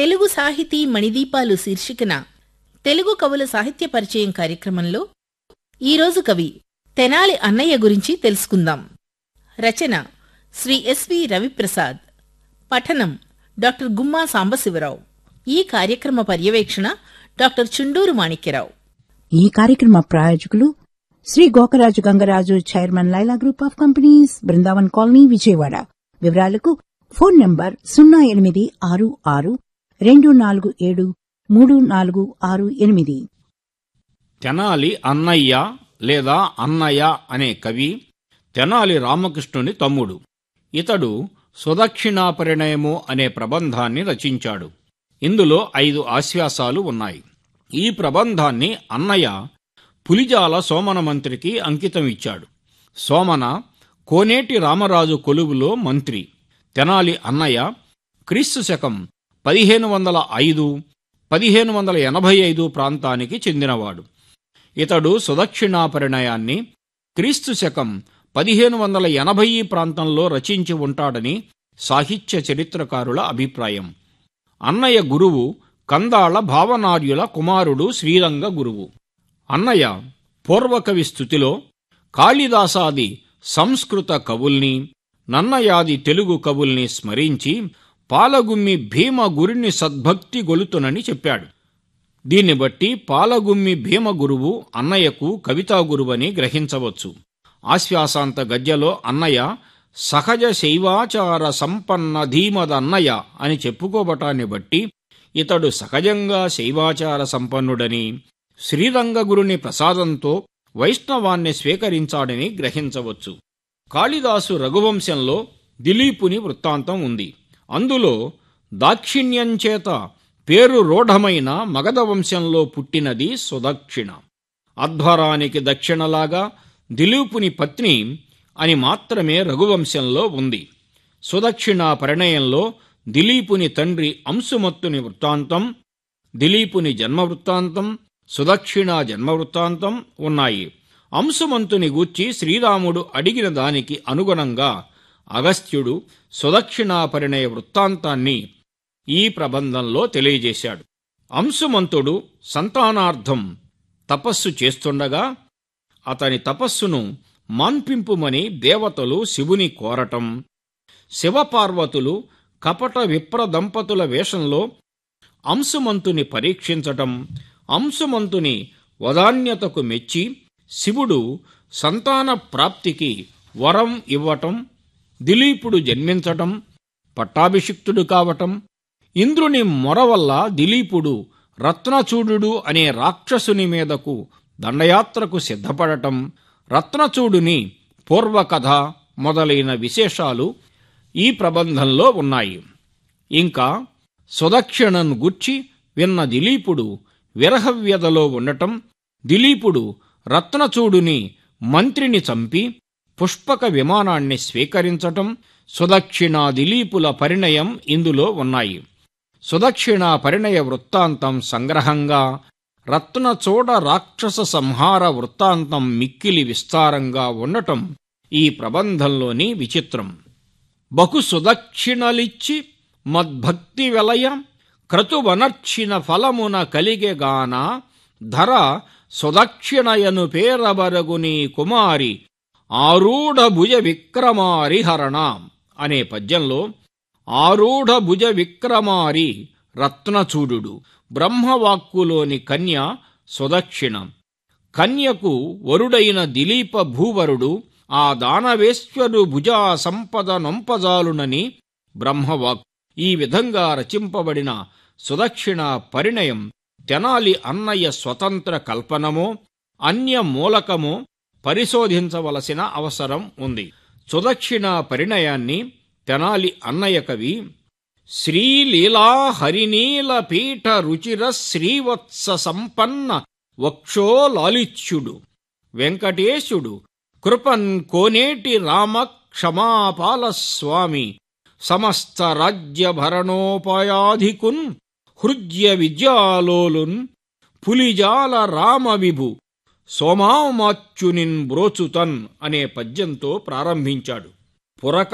తెలుగు సాహితీ మణిదీపాలు శీర్షికన తెలుగు కవుల సాహిత్య పరిచయం కార్యక్రమంలో ఈరోజు కవి తెనాలి అన్నయ్య గురించి తెలుసుకుందాం రచన శ్రీ ఎస్వి రవిప్రసాద్ పఠనం డాక్టర్ గుమ్మా సాంబశివరావు ఈ కార్యక్రమ పర్యవేక్షణ డాక్టర్ చుండూరు మాణిక్యరావు ఈ కార్యక్రమ ప్రాయోజకులు Shri Gokaraju Gangaraju chairman Laila group of companies Brindavan colony Vijayawada వివరాలకు ఫోన్ నంబర్ సున్నా ఎనిమిది ఆరు ఆరు రెండు నాలుగు ఏడు మూడు నాలుగు ఆరు ఎనిమిది తెనాలి అన్నయ్య లేదా అన్నయ్య అనే కవి తెనాలి రామకృష్ణుని తమ్ముడు ఇతడు సుదక్షిణాపరిణయము అనే ప్రబంధాన్ని రచించాడు ఇందులో ఐదు ఆశ్వాసాలు ఉన్నాయి ఈ ప్రబంధాన్ని అన్నయ్య పులిజాల సోమన మంత్రికి అంకితం ఇచ్చాడు సోమన కోనేటి రామరాజు కొలువులో మంత్రి తెనాలి అన్నయ్య క్రీస్తు శకం పదిహేను వందల ఐదు పదిహేను వందల ఎనభై ఐదు ప్రాంతానికి చెందినవాడు ఇతడు సుదక్షిణాపరిణయాన్ని క్రీస్తు శకం పదిహేను వందల ఎనభై ప్రాంతంలో రచించి ఉంటాడని సాహిత్య చరిత్రకారుల అభిప్రాయం అన్నయ్య గురువు కందాళ భావనార్యుల కుమారుడు శ్రీరంగ గురువు అన్నయ్య పూర్వకవి స్థుతిలో కాళిదాసాది సంస్కృత కవుల్ని నన్నయాది తెలుగు కవుల్ని స్మరించి పాలగుమ్మి భీమ గురిని సద్భక్తి గొలుతునని చెప్పాడు దీన్ని బట్టి పాలగుమ్మి భీమ గురువు అన్నయ్యకు కవితా గురువని గ్రహించవచ్చు ఆశ్వాసాంత గద్యలో అన్నయ్య సహజ శైవాచార సంపన్న ధీమదన్నయ్య అని చెప్పుకోబటాన్ని బట్టి ఇతడు సహజంగా శైవాచార సంపన్నుడని శ్రీరంగగురుని ప్రసాదంతో వైష్ణవాన్ని స్వీకరించాడని గ్రహించవచ్చు కాళిదాసు రఘువంశంలో దిలీపుని వృత్తాంతం ఉంది అందులో దాక్షిణ్యంచేత పేరు రూఢమైన మగధ వంశంలో పుట్టినది సుదక్షిణ అధ్వరానికి దక్షిణలాగా దిలీపుని పత్ని అని మాత్రమే రఘువంశంలో ఉంది సుదక్షిణ పరిణయంలో దిలీపుని తండ్రి అంశుమత్తుని వృత్తాంతం దిలీపుని జన్మ వృత్తాంతం సుదక్షిణ జన్మ వృత్తాంతం ఉన్నాయి అంశుమంతుని గూర్చి శ్రీరాముడు అడిగిన దానికి అనుగుణంగా అగస్త్యుడు సుదక్షిణాపరిణయ వృత్తాంతాన్ని ఈ ప్రబంధంలో తెలియజేశాడు అంశుమంతుడు సంతానార్థం తపస్సు చేస్తుండగా అతని తపస్సును మాన్పింపుమని దేవతలు శివుని కోరటం శివపార్వతులు కపట విప్ర దంపతుల వేషంలో అంశుమంతుని పరీక్షించటం అంశుమంతుని వదాన్యతకు మెచ్చి శివుడు సంతాన ప్రాప్తికి వరం ఇవ్వటం దిలీపుడు జన్మించటం పట్టాభిషిక్తుడు కావటం ఇంద్రుని మొర వల్ల దిలీపుడు రత్నచూడు అనే రాక్షసుని మీదకు దండయాత్రకు సిద్ధపడటం రత్నచూడుని పూర్వకథ మొదలైన విశేషాలు ఈ ప్రబంధంలో ఉన్నాయి ఇంకా సుదక్షిణను గుర్చి విన్న దిలీపుడు విరహవ్యధలో ఉండటం దిలీపుడు రత్నచూడుని మంత్రిని చంపి పుష్పక విమానాన్ని స్వీకరించటం సుదక్షిణ దిలీపుల పరిణయం ఇందులో ఉన్నాయి సుదక్షిణ పరిణయ వృత్తాంతం సంగ్రహంగా రత్నచూడ రాక్షస సంహార వృత్తాంతం మిక్కిలి విస్తారంగా ఉండటం ఈ ప్రబంధంలోని విచిత్రం బహు సుదక్షిణలిచ్చి మద్భక్తి వెలయ క్రతువనర్చిన ఫలమున కలిగెగాన ధర సుదక్షిణయను పేరబరగుని కుమారి ఆరూఢ భుజ విక్రమారి హరణ అనే పద్యంలో ఆరూఢ భుజ విక్రమారి రత్నచూడు బ్రహ్మవాక్కులోని కన్య సుదక్షిణ కన్యకు వరుడైన దిలీప భూవరుడు ఆ దానవేశ్వరు భుజా సంపద నొంపజాలునని బ్రహ్మవాక్ ఈ విధంగా రచింపబడిన సుదక్షిణ పరిణయం తెనాలి అన్నయ్య స్వతంత్ర కల్పనమో అన్య మూలకమో పరిశోధించవలసిన అవసరం ఉంది సుదక్షిణ పరిణయాన్ని తెనాలి అన్నయ్య కవి శ్రీలీలా హరినీల పీఠ రుచిర శ్రీవత్స సంపన్న వక్షో లాలిత్యుడు వెంకటేశుడు కృపన్ కోనేటి రామ క్షమాపాల స్వామి సమస్త రాజ్య భరణోపాయాధికున్ హృద్య విద్యాలోలున్ పులిజాల రామ విభు సోమామాచ్యునిన్ బ్రోచుతన్ అనే పద్యంతో ప్రారంభించాడు పురక